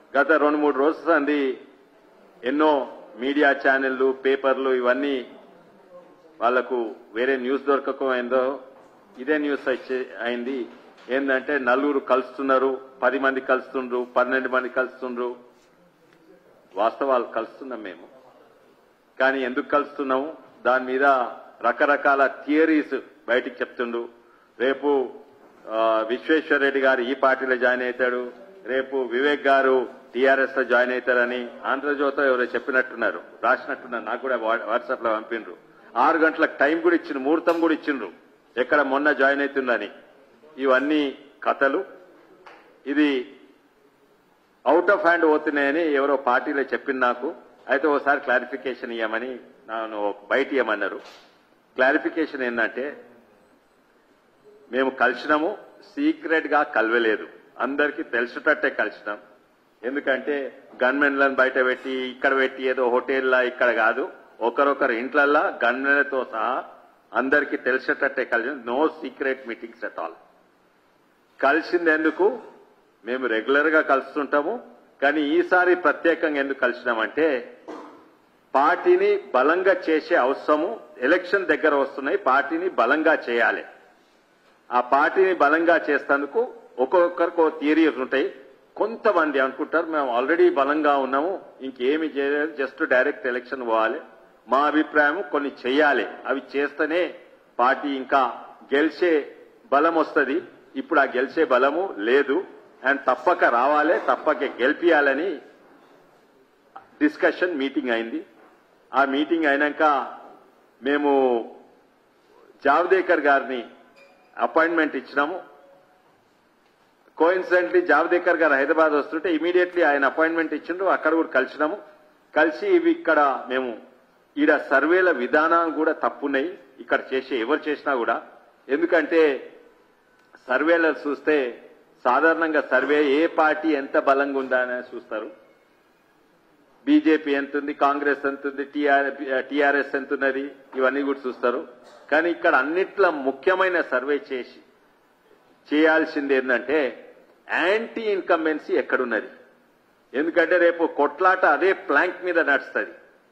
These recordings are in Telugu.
గత రెండు మూడు రోజులు అంది ఎన్నో మీడియా ఛానళ్లు పేపర్లు ఇవన్నీ వాళ్లకు వేరే న్యూస్ దొరకకపోయిందో ఇదే న్యూస్ వచ్చే అయింది ఏంటంటే నలుగురు కలుస్తున్నారు పది మంది కలుస్తుండ్రు పన్నెండు మంది కలుస్తుండ్రు వాస్తవాలు కలుస్తున్నాం మేము కానీ ఎందుకు కలుస్తున్నాము దాని మీద రకరకాల థియరీస్ బయటికి చెప్తుండ్రు రేపు ఆ, విశ్వేశ్వర రెడ్డి గారు ఈ పార్టీలో జాయిన్ అవుతాడు రేపు వివేక్ గారు టీఆర్ఎస్ లో జాయిన్ అవుతారని ఆంధ్రజ్యోతిలో ఎవరో చెప్పినట్టున్నారు రాసినట్టున్నారు నాకు కూడా వాట్సాప్ లో పంపిండ్రు ఆరు గంటలకు టైం కూడా ఇచ్చిండ్రు ముహూర్తం కూడా ఇచ్చిండ్రు ఎక్కడ మొన్న జాయిన్ అవుతుందని ఇవన్నీ కథలు ఇది అవుట్ ఆఫ్ హ్యాండ్ పోతున్నాయని ఎవరో పార్టీలో చెప్పింది నాకు అయితే ఒకసారి క్లారిఫికేషన్ ఇవ్వమని నన్ను బయట ఇవ్వమన్నారు క్లారిఫికేషన్ ఏంటంటే మేము కలిసినాము సీక్రెట్ గా కలవలేదు అందరికీ తెలిసేటట్టే కలిసినాం ఎందుకంటే గన్మెన్లను బయట పెట్టి ఇక్కడ పెట్టి ఏదో హోటల్లా ఇక్కడ కాదు ఒకరొకరు ఇంట్లల్లా గన్మెన్లతో సహా అందరికీ తెలిసేటట్టే కలిసి no secret meetings at all కలిసింది ఎందుకు మేము రెగ్యులర్ గా కలుస్తుంటాము కానీ ఈసారి ప్రత్యేకంగా ఎందుకు కలిసినామంటే పార్టీని బలంగా చేసే అవసరము ఎలక్షన్ దగ్గర వస్తున్నాయి పార్టీని బలంగా చేయాలి ఆ పార్టీని బలంగా చేసేందుకు ఒక్కొక్కరికి ఒక థియరీస్ ఉంటాయి కొంతమంది అనుకుంటారు మేము ఆల్రెడీ బలంగా ఉన్నాము ఇంకేమి చేయలేదు జస్ట్ డైరెక్ట్ ఎలక్షన్ పోవాలి మా అభిప్రాయం కొన్ని చేయాలి అవి చేస్తేనే పార్టీ ఇంకా గెలిచే బలం వస్తుంది ఇప్పుడు ఆ గెలిచే బలము లేదు అండ్ తప్పక రావాలి తప్పక గెలిపియాలని డిస్కషన్ మీటింగ్ అయింది ఆ మీటింగ్ అయినాక మేము జావదేకర్ గారిని అపాయింట్మెంట్ ఇచ్చినాము కోయిన్సిడెంట్లీ జావదేకర్ గారు హైదరాబాద్ వస్తుంటే ఇమీడియట్లీ ఆయన అపాయింట్మెంట్ ఇచ్చిండ్రు అక్కడ కూడా కలిసినాము కలిసి ఇవి ఇక్కడ మేము ఈడ సర్వేల విధానం కూడా తప్పున్నాయి ఇక్కడ చేసే ఎవరు చేసినా కూడా ఎందుకంటే సర్వేలు చూస్తే సాధారణంగా సర్వే ఏ పార్టీ ఎంత బలంగా ఉందా అని చూస్తారు బీజేపీ ఎంత ఉంది కాంగ్రెస్ ఎంత ఉంది టీఆర్ఎస్ ఎంత ఉన్నది ఇవన్నీ కూడా చూస్తారు కానీ ఇక్కడ అన్నిట్ల ముఖ్యమైన సర్వే చేసి చేయాల్సింది ఏంటంటే యాంటీ ఇన్కంబెన్సీ ఎక్కడున్నది ఎందుకంటే రేపు కొట్లాట అదే ప్లాంక్ మీద నడుస్తుంది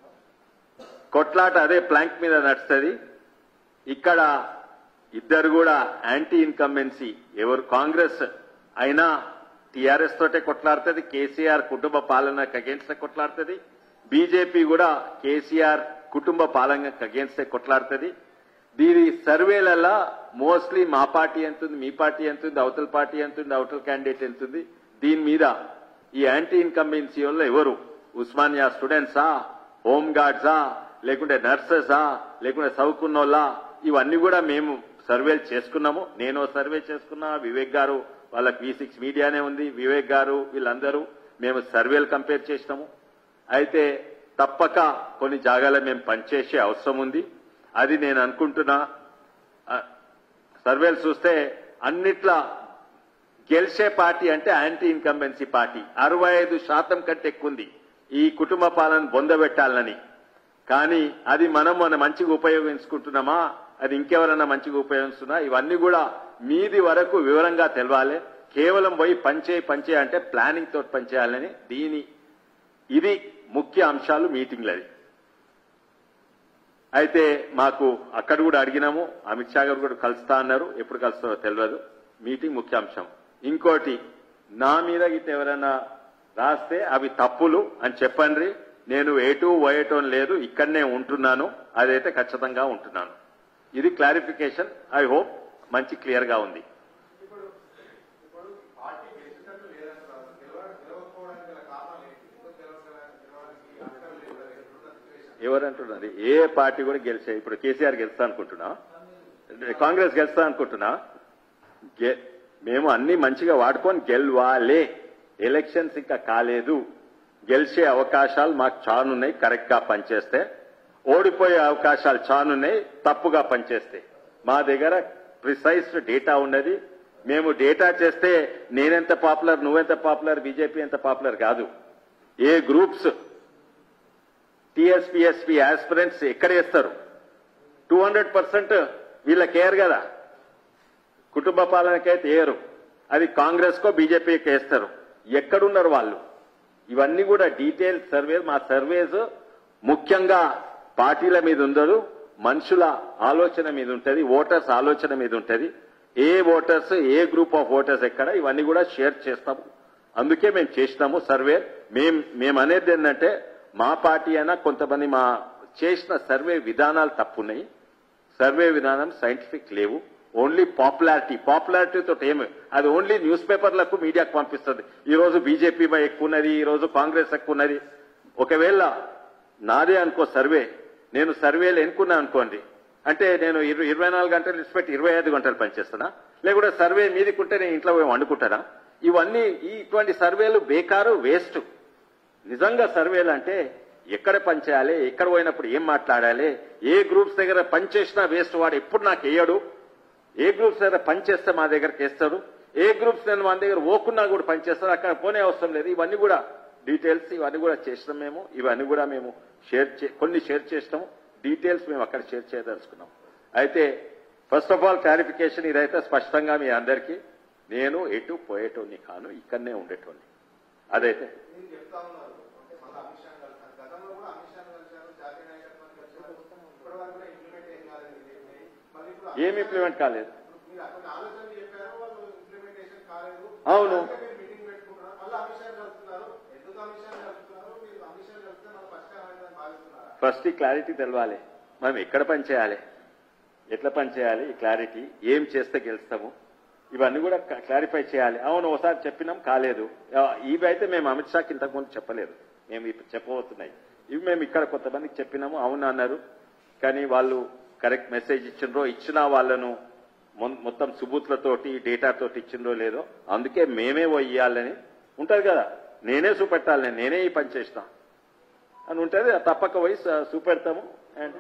కొట్లాట అదే ప్లాంక్ మీద నడుస్తుంది ఇక్కడ ఇద్దరు కూడా యాంటీ ఇన్కంబెన్సీ ఎవరు కాంగ్రెస్ అయినా టీఆర్ఎస్ తోటే కొట్లాడుతుంది కేసీఆర్ కుటుంబ పాలనకు అగేన్స్ట్ కొట్లాడుతుంది బీజేపీ కూడా కేసీఆర్ కుటుంబ పాలనకు అగేన్స్ట్ కొట్లాడుతుంది దీని సర్వేలలో మోస్ట్లీ మా పార్టీ ఎంతుంది మీ పార్టీ ఎంతుంది అవతల పార్టీ ఎంతుంది అవతల క్యాండిడేట్ ఎంతుంది దీని మీద ఈ యాంటీ ఇన్కంబెన్సీ వల్ల ఎవరు ఉస్మానియా స్టూడెంట్సా హోమ్ గార్డ్సా లేకుంటే నర్సెసా లేకుంటే చదువుకున్నోళ్ళా ఇవన్నీ కూడా మేము సర్వేలు చేసుకున్నాము నేను ఓ సర్వే చేసుకున్నా వివేక్ గారు వాళ్ళకి వి సిక్స్ మీడియానే ఉంది వివేక్ గారు వీళ్ళందరూ మేము సర్వేలు కంపేర్ చేసినాము అయితే తప్పక కొన్ని జాగాలో మేము పనిచేసే అవసరం ఉంది అది నేను అనుకుంటున్నా ఆ, సర్వేలు చూస్తే అన్నిట్లా గెలిచే పార్టీ అంటే యాంటీ ఇన్కంబెన్సీ పార్టీ అరవై ఐదు శాతం కంటే ఎక్కువ ఉంది ఈ కుటుంబ పాలన బొందబెట్టాలని కానీ అది మనం మన మంచిగా ఉపయోగించుకుంటున్నామా అది ఇంకెవరన్నా మంచిగా ఉపయోగిస్తున్నా ఇవన్నీ కూడా మీది వరకు వివరంగా తెలవాలి కేవలం పోయి పంచే పంచే అంటే ప్లానింగ్ తోటి పనిచేయాలని దీని ఇది ముఖ్య అంశాలు మీటింగ్లది అయితే మాకు అక్కడ కూడా అడిగినాము అమిత్ షా గారు కూడా కలుస్తా అన్నారు ఎప్పుడు కలుస్తారో తెలియదు మీటింగ్ ముఖ్యాంశం ఇంకోటి నా మీద గిట్ట ఎవరైనా రాస్తే అవి తప్పులు అని చెప్పండి నేను ఎటు పోయటం లేదు ఇక్కడనే ఉంటున్నాను అదైతే ఖచ్చితంగా ఉంటున్నాను ఇది క్లారిఫికేషన్ ఐ హోప్ మంచి క్లియర్ గా ఉంది ఇప్పుడు ఇప్పుడు పార్టీ గెలిచినట్టు లేదంటున్నారు గెలవ గెలవకపోవడానికి గల కారణాలు ఏంటి ఎందుకు గెలవ గెలవడానికి అర్థం లేదు కదా ఇప్పుడున్న సిచ్యువేషన్ ఎవరంటున్నారు ఏ పార్టీ కూడా గెలిచే ఇప్పుడు కేసీఆర్ గెలుస్తా అనుకుంటున్నా కాంగ్రెస్ గెలుస్తా అనుకుంటున్నా గె- మేము అన్ని మంచిగా వాడుకొని గెలవాలే ఎలక్షన్స్ ఇంకా కాలేదు గెలిచే అవకాశాలు మాకు చానున్నాయి కరెక్ట్ గా పనిచేస్తే ఓడిపోయే అవకాశాలు చానున్నాయి తప్పుగా పనిచేస్తే మా దగ్గర ప్రిసైజ్ డేటా ఉన్నది మేము డేటా చేస్తే నేనెంత పాపులర్ నువ్వెంత పాపులర్ బీజేపీ ఎంత పాపులర్ కాదు ఏ గ్రూప్స్ టీఎస్పీఎస్పీ ఆస్పిరెంట్స్ ఎక్కడ వేస్తారు టూ హండ్రెడ్ పర్సెంట్ వీళ్ళకి వేయరు కదా కుటుంబ పాలనకైతే వేయరు అది కాంగ్రెస్ కో బీజేపీకి వేస్తారు ఎక్కడున్నారు వాళ్ళు ఇవన్నీ కూడా డీటెయిల్ సర్వే మా సర్వేస్ ముఖ్యంగా పార్టీల మీద ఉండదు మనుషుల ఆలోచన మీద ఉంటది ఓటర్స్ ఆలోచన మీద ఉంటది ఏ ఓటర్స్ ఏ గ్రూప్ ఆఫ్ ఓటర్స్ ఎక్కడ ఇవన్నీ కూడా షేర్ చేస్తాము అందుకే మేము చేసినాము సర్వే మేం మేము అనేది ఏంటంటే మా పార్టీ అయినా కొంతమంది మా చేసిన సర్వే విధానాలు తప్పున్నాయి సర్వే విధానం సైంటిఫిక్ లేవు ఓన్లీ పాపులారిటీ పాపులారిటీతో ఏమి అది ఓన్లీ న్యూస్ పేపర్లకు మీడియాకు పంపిస్తుంది ఈ రోజు బీజేపీ ఎక్కువ ఉన్నది ఈ రోజు కాంగ్రెస్ ఎక్కువ ఉన్నది ఒకవేళ నాదే అనుకో సర్వే నేను సర్వేలు ఎన్నుకున్నా అనుకోండి అంటే నేను ఇరవై ఇరవై నాలుగు గంటలు ఇచ్చిపెట్టి ఇరవై ఐదు గంటలు పనిచేస్తున్నా లేకుంటే సర్వే మీదికుంటే నేను ఇంట్లో పోయి వండుకుంటానా ఇవన్నీ ఈ ఇటువంటి సర్వేలు బేకారు వేస్ట్ నిజంగా సర్వేలు అంటే ఎక్కడ పనిచేయాలి ఎక్కడ పోయినప్పుడు ఏం మాట్లాడాలి ఏ గ్రూప్స్ దగ్గర పనిచేసినా వేస్ట్ వాడు ఎప్పుడు నాకు వేయడు ఏ గ్రూప్స్ దగ్గర పనిచేస్తే మా దగ్గరకు వేస్తాడు ఏ గ్రూప్స్ నేను మన దగ్గర ఓకున్నా కూడా పనిచేస్తాడు అక్కడ పోనే అవసరం లేదు ఇవన్నీ కూడా డీటెయిల్స్ ఇవన్నీ కూడా చేసినాం మేము ఇవన్నీ కూడా మేము షేర్ చే కొన్ని షేర్ చేసినాము డీటెయిల్స్ మేము అక్కడ షేర్ చేయదలుచుకున్నాం అయితే ఫస్ట్ ఆఫ్ ఆల్ క్లారిఫికేషన్ ఇదైతే స్పష్టంగా మీ అందరికీ నేను ఎటు పోయేటోని కాను ఇక్కడనే ఉండేటోని అదైతే మీరు చెప్తా ఉన్నారు అంటే మళ్ళీ అమిత్ షా కలిసారు గతంలో కూడా అమిత్ షా కలిసారు జాతీయ నాయకత్వాన్ని కలిసారు ఇప్పటి వరకు కూడా ఇంప్లిమెంట్ ఏం కాలేదు ఇది ఏంటి? మళ్ళీ ఇప్పుడు ఏమి ఇంప్లిమెంట్ కాలేదు మీరు కొన్ని ఆలోచనలు చెప్పారు వాళ్ళు ఇంప్లిమెంటేషన్ కాలేదు అవును. అందుకే మీరు మీటింగ్ పెట్టుకుంటున్నారు మళ్ళీ అమిత్ షా కలుస్తున్నారు ఎందుకు అమిత్ షా కలుస్తున్నారు మీరు అమిత్ షా కలిస్తే మన పరిష్కారం అయిందని భావిస్తున్నారా ఫస్ట్ ఈ క్లారిటీ తెలవాలి మనం ఎక్కడ పని చేయాలి ఎట్లా పని చేయాలి ఈ క్లారిటీ ఏం చేస్తే గెలుస్తాము ఇవన్నీ కూడా క- క్లారిఫై చేయాలి అవును ఒకసారి చెప్పినాం కాలేదు ఆ, ఇవి అయితే మేము అమిత్ షాకి ఇంతకుముందు చెప్పలేదు మేము ఇప్పుడు చెప్పబోతున్నాయి ఇవి మేము ఇక్కడ కొంతమందికి చెప్పినాము అవును అన్నారు కానీ వాళ్ళు కరెక్ట్ మెసేజ్ ఇచ్చిండ్రో ఇచ్చినా వాళ్ళను మొ- మొత్తం సుబూత్లతోటి డేటాతోటి ఇచ్చిండ్రో లేదో అందుకే మేమే పోయాలని ఉంటది కదా నేనే చూపెట్టాలి నేనే ఈ పని చేసిన అని ఉంటుంది తప్పక పోయి స- చూపెడతాము అండ్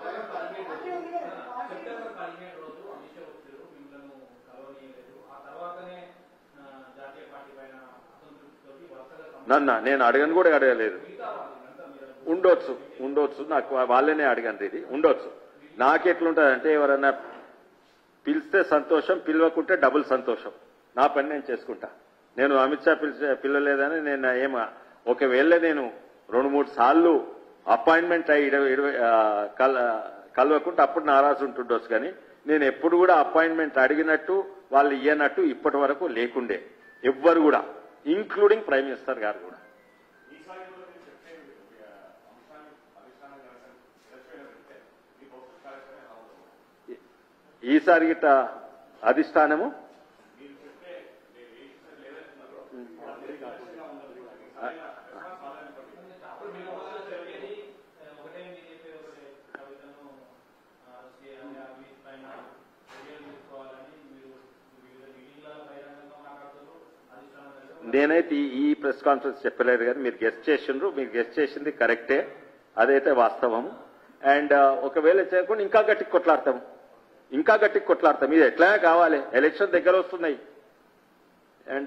సెప్టెంబర్ పదిహేడు రోజు అమిత్ షా వచ్చారు మిమ్మల్ని కలవనీయలేదు ఆ తర్వాతనే ఆ, జాతీయ పార్టీ పైన అసంతృప్తితోటి వరుసగా సమ- నన్ను నేను అడగను కూడా అడగలేదు మిగతా వాళ్ళంతా మీరు ఉండొచ్చు ఉండొచ్చు నాకు వాళ్ళనే అడగండి ఇది ఉండొచ్చు నాకెట్లుంటది అంటే ఎవరన్నా పిలిస్తే సంతోషం పిలవకుంటే డబుల్ సంతోషం నా పని నేను చేసుకుంటా నేను అమిత్ షా పిలిచే పిలవలేదని నేను ఏం ఒకవేళ నేను రెండు మూడు సార్లు అపాయింట్మెంట్ అయ్యి ఇరవై ఇరవై ఆ, కల కలవకుంటే అప్పుడు నారాజు ఉంటుండొచ్చు కానీ నేను ఎప్పుడు కూడా అపాయింట్మెంట్ అడిగినట్టు వాళ్ళు ఇయ్యనట్టు ఇప్పటి వరకు లేకుండే ఎవ్వరు కూడా ఇంక్లూడింగ్ ప్రైమ్ మినిస్టర్ గారు కూడా ఈసారి కూడా మీరు చెప్పే ఆ, అంశాన్ని అధిష్టానం కలిసి ఎలక్షన్ పెడితే మీ భవిష్యత్ కార్యక్రమం ఎలా ఉంటుంది ఈసారి గిట్ట అధిష్టానము మీరు చెప్పే మీరు ఏ ఇష్టం లేదంటున్నారు అది కరెక్ట్గా ఉండదు ఈసారి రెస్పాన్స్ బాగాలేనప్పటికీ అప్పుడు మీరు ఒకసారి చెప్పేది ఆ, ఒకటే మీరు చెప్పే ఒకటే కవితను ఆ, చేయాలి అవి పైన చర్యలు తీసుకోవాలని మీరు వివిధ మీటింగ్లలో బహిరంగంగా మాట్లాడుతున్నారు అధిష్టానం దగ్గర నేనైతే ఈ- ఈ ప్రెస్ కాన్ఫరెన్స్ చెప్పలేదు కానీ మీరు గెస్ట్ చేసిండ్రు మీరు గెస్ట్ చేసింది కరెక్టే అదైతే వాస్తవం అండ్ ఒకవేళ చేయకుండా ఇంకా గట్టికి కొట్లాడతాం ఇంకా గట్టికి కొట్లాడతాం ఇది ఎట్లా కావాలి ఎలక్షన్ దగ్గర వస్తున్నాయి అండ్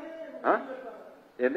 ఏంది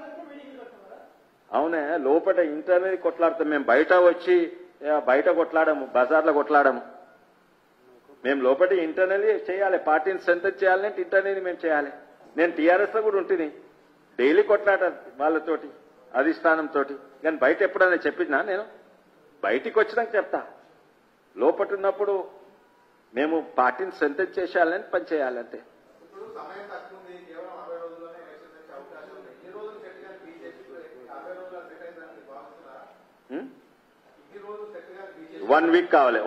అవునే లోపల ఇంటర్నల్ కొట్లాడతాం మేము బయట వచ్చి ఆ, బయట కొట్లాడము బజార్లో కొట్లాడము మేము లోపల ఇంటర్నల్లీ చేయాలి పార్టీని స్ట్రెంత్ చేయాలంటే ఇంటర్నల్లీ మేము చేయాలి నేను టీఆర్ఎస్ లో కూడా ఉంటుంది డైలీ కొట్లాట వాళ్ళతోటి అధిష్టానం తోటి కానీ బయట ఎప్పుడైనా చెప్పినా నేను బయటికి వచ్చినాక చెప్తా లోపట ఉన్నప్పుడు మేము పార్టీని స్ట్రెంత్ చేసేయాలని పని చేయాలంటే ఇప్పుడు సమయం తక్కువ ఉంది కేవలం అరవై రోజుల్లోనే ఎలక్షన్ వచ్చే అవకాశం ఉంది ఈ రోజులు సెట్ కానీ బీజేపీ అరవై రోజుల్లో సెట్ అయిందని మీరు భావిస్తున్నారా హ్మ్? ఇన్ని రోజులు సెట్ కానీ బీజేపీ వన్ వీక్ కావాలి